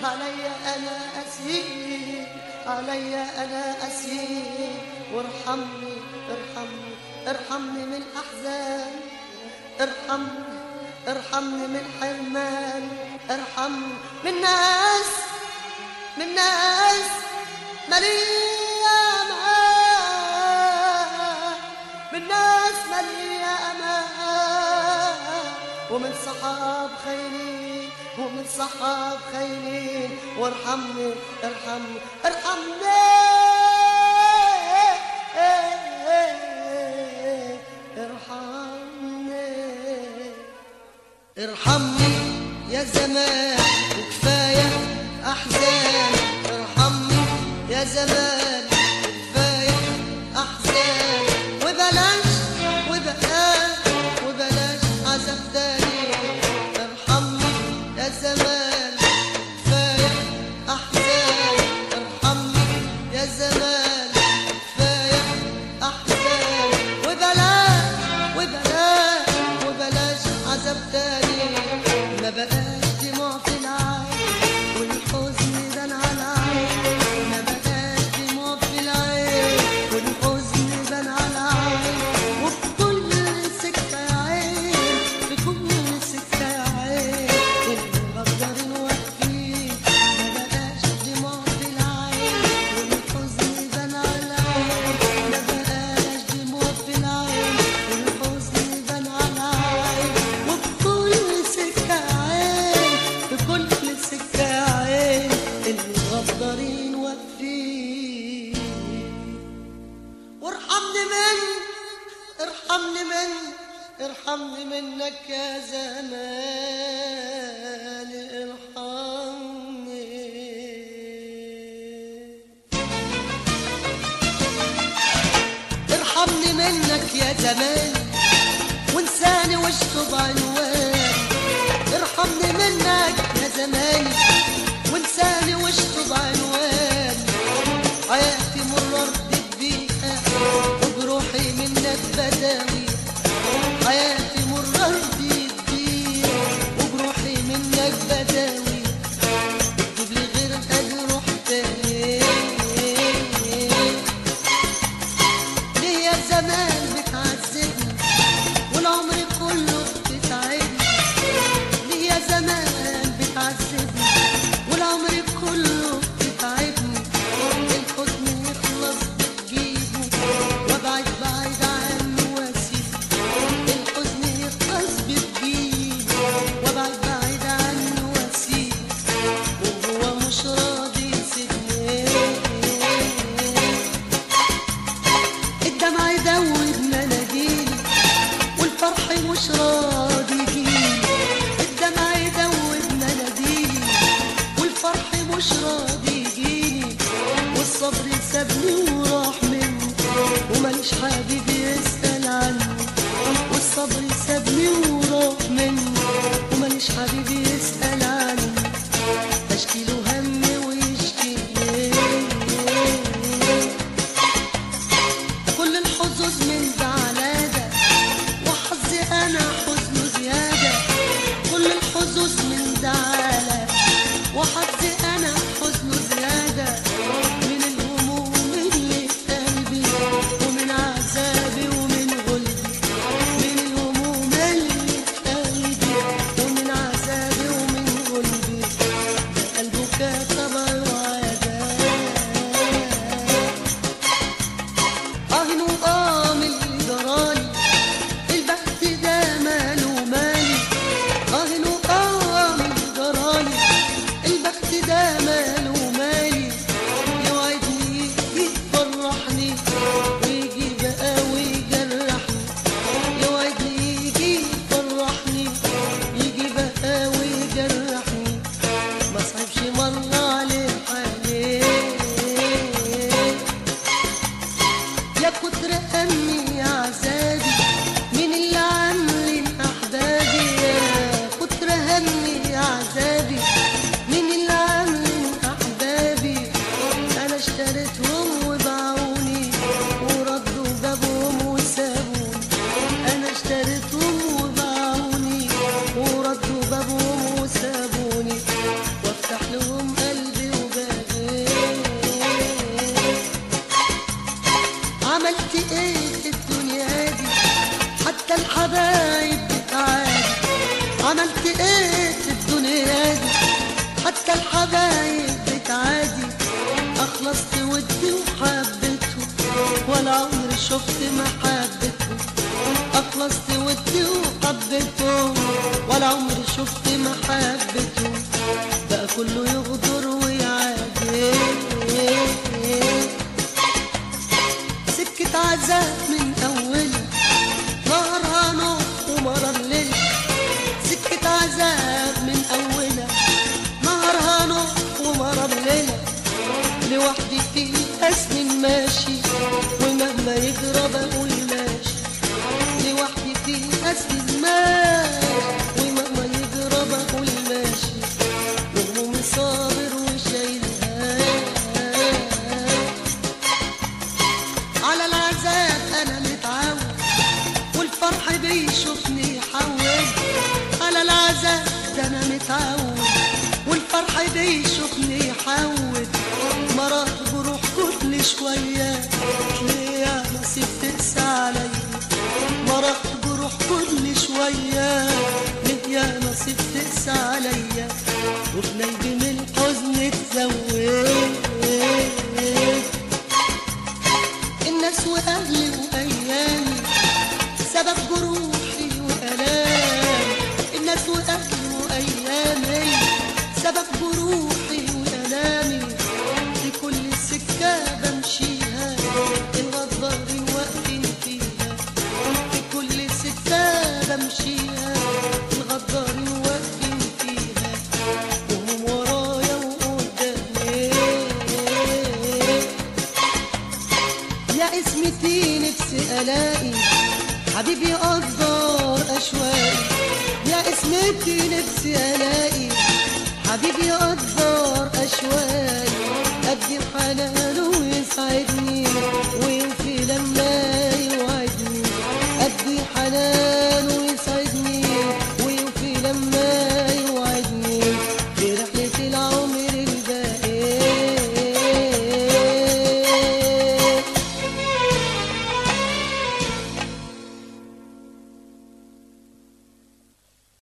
علي أنا أسير علي أنا أسير وارحمني ارحمني ارحمني من الأحزان ارحمني ارحمني من حرمان ارحمني من ناس من ناس مليئة أمان من ناس مليئة أمان ومن صحاب خيرين ومن صحاب خيرين وارحمني ارحمني ارحمني ارحمني ارحمني يا زمان وكفاية أحزان ارحمني يا زمان وكفاية أحزان وبلاش وبلاش وبلاش عذاب تاني ارحمني يا زمان كفاية أحزان ارحمني يا زمان كفاية أحزان وبلاش وبلاش وبلاش عذاب تاني ما بقاش دموع في العين والحزن بان على العين ما بقاش دموع في العين والحزن بان على العين وفي كل سكة يا عين في كل سكة يا عين المقدرين واقفين ما بقاش دموع في العين والحزن بان على العين ما بقاش دموع في العين والحزن بان على العين وفي كل سكة عين في كل سكة عين المغدرين واقفين وارحمني من ارحمني من ارحمني منك يا زمان ارحمني ارحمني منك يا زمان وانساني واشطب عنوان ارحمني منك يا زمان وانساني واشطب عنوان حياتي مررت بيها وبروحي منك بداوي حياتي مررت بيها وبروحي منك بداوي تجيب لي غير اجروح تاني ليه يا زمان بتعذبني والعمر كله بتتعبني ليه يا زمان بتعذبني والعمر كله بتتعبني الحزن يخلص بتجيبه وابعد بعيد عنه واسيبه الحزن يخلص بتجيبه وابعد بعيد عنه واسيبه وهو مش راضي يسيبني الدمع يدوب مناديلي والفرح مش راضي يجيلي الدمع يدوب مناديلي والفرح مش راضي يجيلي والصبر سابني وراح مني وماليش حبيب يسأل عني والصبر سابني وراح مني وماليش حبيب يسأل عني بشكي له همي ويشكي كل الحظوظ من ده على ده وحظي انا حزن زياده كل الحظوظ من ده على وحظي انا حزن زياده من الهموم اللي في قلبي ومن عذابي ومن غلبي من الهموم اللي في قلبي شفت محبته أخلصت ودي وحبته ولا عمري شفت محبته بقى كله يغدر ويعادي سكة عذاب من أولها نهارها نور ومرر ليلة سكة عذاب من أولها نهارها نور ومرر ليلة لوحدي في سنين ماشي ومهما يجرى بقول ماشي لوحدي في سنين ماشي ومهما يجرى بقول ماشي وهمومي صابر وشايلها على العذاب انا متعود والفرح بيشوفني يحول على العذاب ده انا متعود والفرح بيشوفني يحول مرات بروح كل شوية ليه يا نصيب تقسى عليا مرات بروح كل شوية ليه يا نصيب تقسى عليا وبنيجي من الحزن تزود الناس واهلي وايامي سبب جروحي والامي الناس واهلي وايامي سبب جروحي والامي في كل سكه بمشيها الغدارين واقفين فيها في كل سكه بمشيها الغدارين واقفين فيها وهم ورايا وقدامي يا اسمتي نفسي الاقي حبيبي يقدر اشواقي يا اسمتي نفسي الاقي حبيبي يقدر اشواقي ادي حنانه ويسعدني ويوفي لما